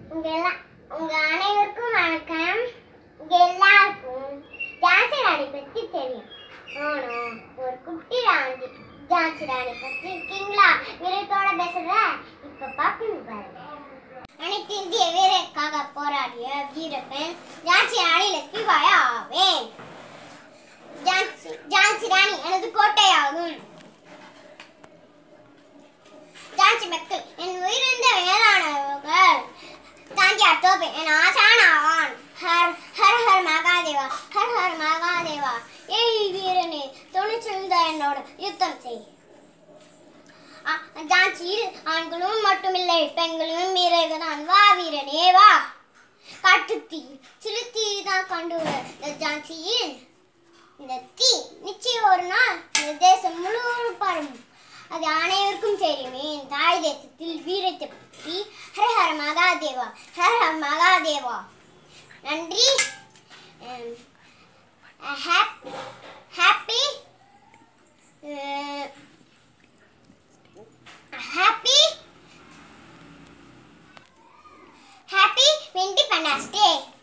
உங்க எல்லாம் உங்க அனைவருக்கும் வணக்கம் உங்க எல்லாருக்கும் ஜான்சி ராணி பத்தி தெரியும் ஆனா ஒரு குட்டி ராணி ஜான்சி ராணி பத்தி இருக்கீங்களா வீரத்தோட பேசுற இப்ப பாக்கணும் பாருங்க அனைத்து இந்திய வீரருக்காக போராடிய வீரப்பெண் ஜான்சி ராணி லட்சுமிபாய் ஆவேன் ஜான்சி ஜான்சி ராணி எனது கோட்டையாகும் ஜான்சி மக்கள் என் உயிரிழந்த மேலானவர்கள் தாங்கியார் தோப்பு என் ஆசான் ஆவான் ஹர் ஹர் ஹர் மகாதேவா ஹர் ஹர் மகாதேவா ஏய் வீரனே துணிச்செழுந்த என்னோட யுத்தம் செய் அ- ஜான்சியில் ஆண்களும் மட்டுமில்லை பெண்களும் வீரர்கள் தான் வா வீரனே வா காட்டுத்தீ சிறுத்தீ தான் கண்டு வர இந்த ஜான்சியில் இந்த தீ நிச்சயம் ஒரு நாள் இந்த தேசம் முழுவதும் பரவும் அது அனைவருக்கும் தெரியுமே என் தாய் தேசத்தில் வீரத்தை பற்றி ஹர ஹர மகாதேவா ஹர ஹர மகாதேவா நன்றி happy happy happy happy independence டே